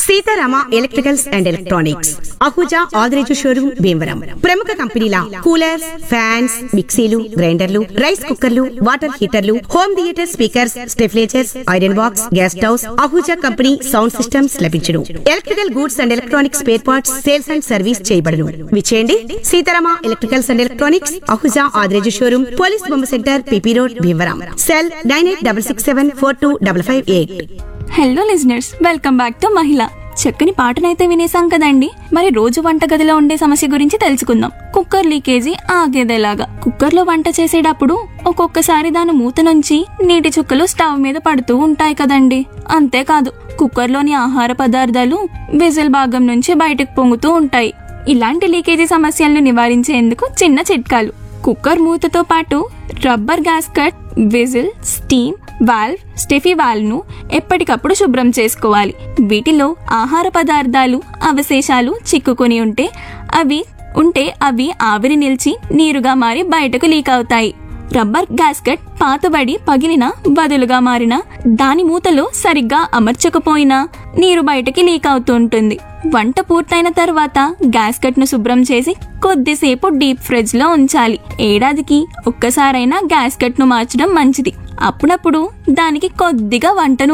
Sitarama electricals and electronics Ahuja Adireju showroom Bhimavaram ప్రముఖ కంపెనీల coolers fans మిక్సీలు గ్రైండర్లు రైస్ కుక్కర్లు వాటర్ హీటర్లు home theatre speakers stabilisers iron box gas stoves Ahuja company sound systems లభించును electrical goods and electronics spare parts sales and service చేయబడును విచేయండి Seetharama electricals and electronics Ahuja Adireju showroom police Bomma centre PP road Bhimavaram cell nine eight double six seven four two double five eight hello listeners welcome back to మహిళ చక్కని పాటనైతే వినేసాం కదండి మరి రోజు వంటగదిలో ఉండే సమస్య గురించి తెలుసుకుందాం కుక్కర్ లీకేజీ ఆగేదేలాగా కుక్కర్ లో వంట చేసేటప్పుడు ఒక్కొక్కసారి దాని మూత నుంచి నీటి చుక్కలు స్టవ్ మీద పడుతూ ఉంటాయి కదండి అంతేకాదు కుక్కర్లోని ఆహార పదార్థాలు విజిల్ భాగం నుంచి బయటకు పొంగుతూ ఉంటాయి ఇలాంటి లీకేజీ సమస్యలను నివారించేందుకు చిన్న చిట్కాలు కుక్కర్ మూతతో పాటు rubber gasket whistle steam valve స్టెఫీ వాల్వ్ ను ఎప్పటికప్పుడు శుభ్రం చేసుకోవాలి వీటిలో ఆహార పదార్థాలు అవశేషాలు చిక్కుకొని ఉంటే అవి ఉంటే అవి ఆవిరి నిలిచి నీరుగా మారి బయటకు లీక్ అవుతాయి రబ్బర్ గ్యాస్కెట్ పాతబడి పగిలిన బదులుగా మారిన దాని మూతలో సరిగ్గా అమర్చకపోయినా నీరు బయటకి లీక్ అవుతూ ఉంటుంది వంట పూర్తయిన తర్వాత గ్యాస్కెట్ ను శుభ్రం చేసి కొద్దిసేపు డీప్ ఫ్రిడ్జ్ లో ఉంచాలి ఏడాదికి ఒక్కసారైనా గ్యాస్కెట్ ను మార్చడం మంచిది అప్పుడప్పుడు దానికి కొద్దిగా వంటను